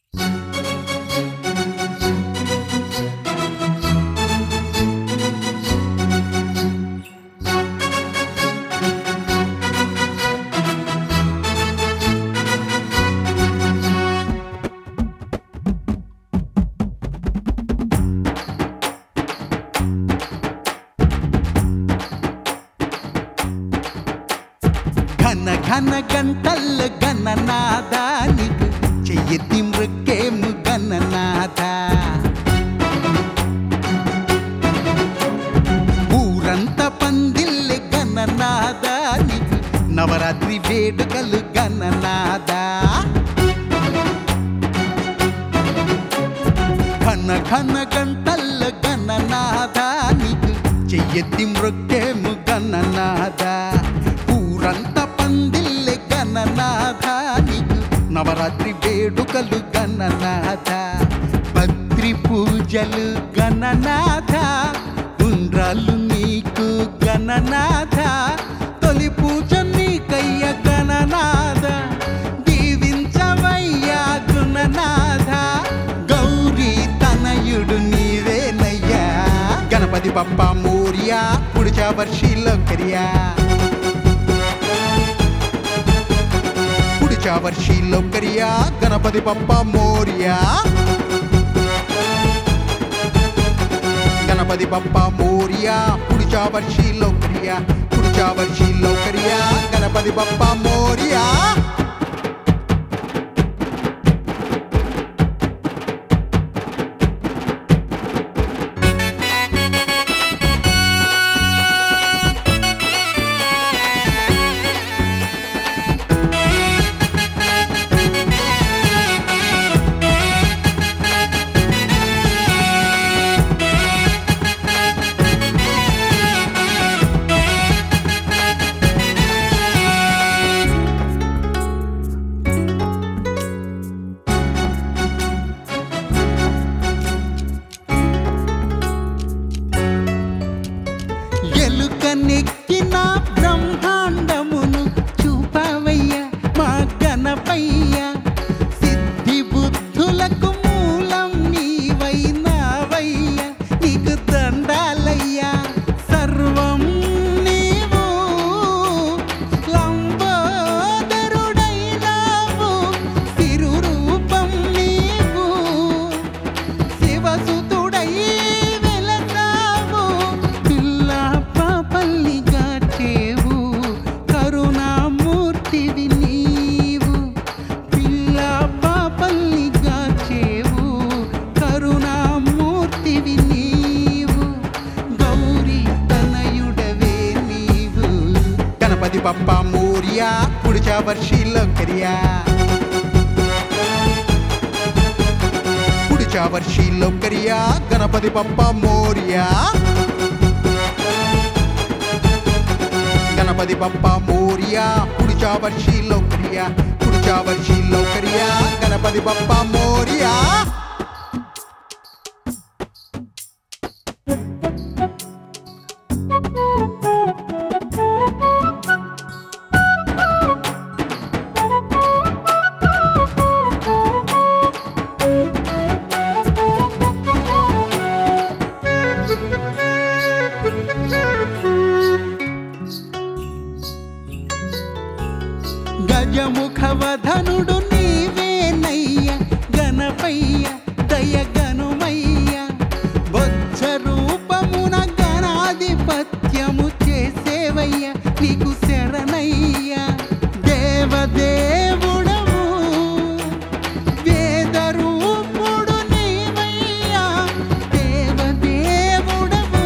ఘన ఘన గంటల్ల గణనాదానికి చెయ్యెత్తి మృక్కేము గణనాథ ఊరంతా పందిల్లె గణనాదానికి నవరాత్రి వేడుకలు గణనాథ ఘన ఘన గంటల్ల గణనాదానికి చెయ్యెత్తి మృక్కేము గణనాథ ఊరంతా పందిల్లె గణనాథానికి నవరాత్రి వేడుకలు గణనాథ భద్రి పూజలు గణనాథ ఉండ్రాలు నీకు గణనాథ తొలి పూజ నీకయ్య గణనాథ దీవించవయ్యా గుణనాథ గౌరీ తనయుడు నీవేనయ్యా గణపతి బప్ప మోరియా పుడిచా వర్షిలో కరియా పుడిచా వర్షిలో కరియా గణపతి బప్ప మోరియా గణపతి బప్ప మోరియా పుడిచా వర్షిలో కరియా పుడిచా వర్షిలో కరియా గణపతి బప్ప మోరియా ఎలుక నెక్కిన బ్రహ్మాండమును చూపవయ్య మా గణపయ్య సిద్ధి బుద్ధులకు మూలం నీవైనావయ్య నీకు దండాలయ్యా సర్వం నీవు లంబోదరుడైనావు తిరురూపం నీవు శివసుతుడై వెలసావు పిల్ల పాపల్నిగా చేవు కరుణామూర్తివి నీవు పిల్ల పాపల్నిగా చేవు కరుణామూర్తివి నీవు గౌరీ తనయుడవే నీవు గణపతి బప్ప మోరియా పుడిచా వర్షిలో కరియా పుడిచా వర్షిలో కరియా గణపతి బప్ప మోరియా గణపతి బప్ప మోరియా పుడిచా వర్షిలో కరియా పుడిచా వర్షిలో కరియా గణపతి బప్ప మోరియా గజముఖవధనుడు నీవేనయ్య గణపయ్య దయగనుమయ్య బొజ్జ రూపమున గణాధిపత్యము చేసేవయ్య నీకు శరణయ్య దేవదేవుడవు వేదరూపుడు నీవయ్యా దేవదేవుడవు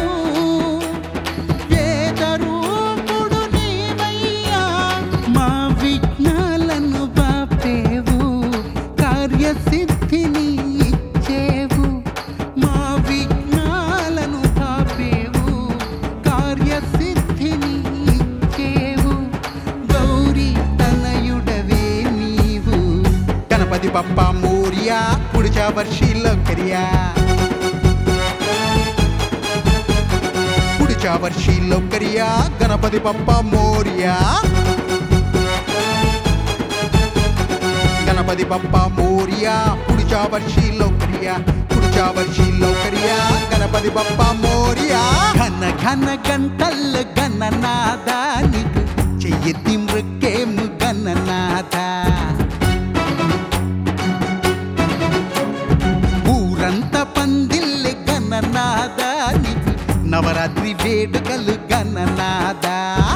వేదరూపుడు నీవయ్యా మా విఘ్నాలను బాపేవు కార్యసిద్ధిని ఇచ్చేవు మా విఘ్నాలను బాపేవు కార్యసిద్ధిని ఇచ్చేవు గౌరీ తనయుడవే నీవు గణపతి బప్ప మోరియా పుడిచా వర్షిలో కరియా పుడిచా వర్షిలో కరియా గణపతి బప్ప మోరియా గణపతి బప్ప మోరియా పుడిచా पुढच्या वर्षी लवकर या पुढच्या वर्षी लवकर या गणपती बाप्पा मोरया ఘన ఘన గంటల్ గణనాదానికి చెయ్యి మృక్కేము గణనాథ ఊరంత పందిల్లె గణనాదానికి నవరాత్రి వేడుకలు గణనాథ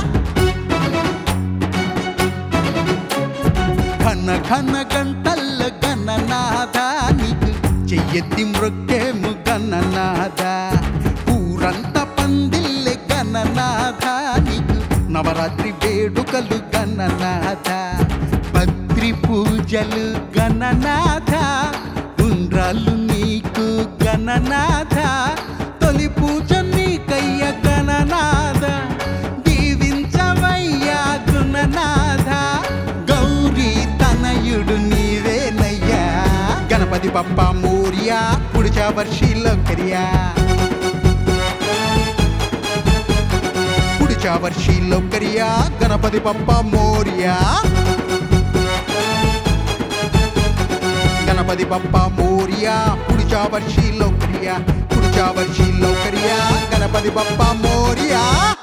ఘన ఘన గంటల్ గణనాదానికి చెయ్యెత్తి మృక్కేము గణనాథ ఊరంత పందిల్లె గణనాథానికి నవరాత్రి వేడుకలు గణనాథ భద్రి పూజలు గణనాథ ఉండ్రాలు నీకు గణనాథ తొలి పూజ నీకయ్య గణనాథ దీవించవయ్యా గుణనాథ గౌరీ తనయుడు నీవేనయ్యా गणपती बाप्पा मोरया पुढच्या वर्षी लवकर या पुढच्या वर्षी लवकर या गणपती बाप्पा मोरया गणपती बाप्पा मोरया पुढच्या वर्षी लवकर या पुढच्या वर्षी लवकर या गणपती बाप्पा मोरया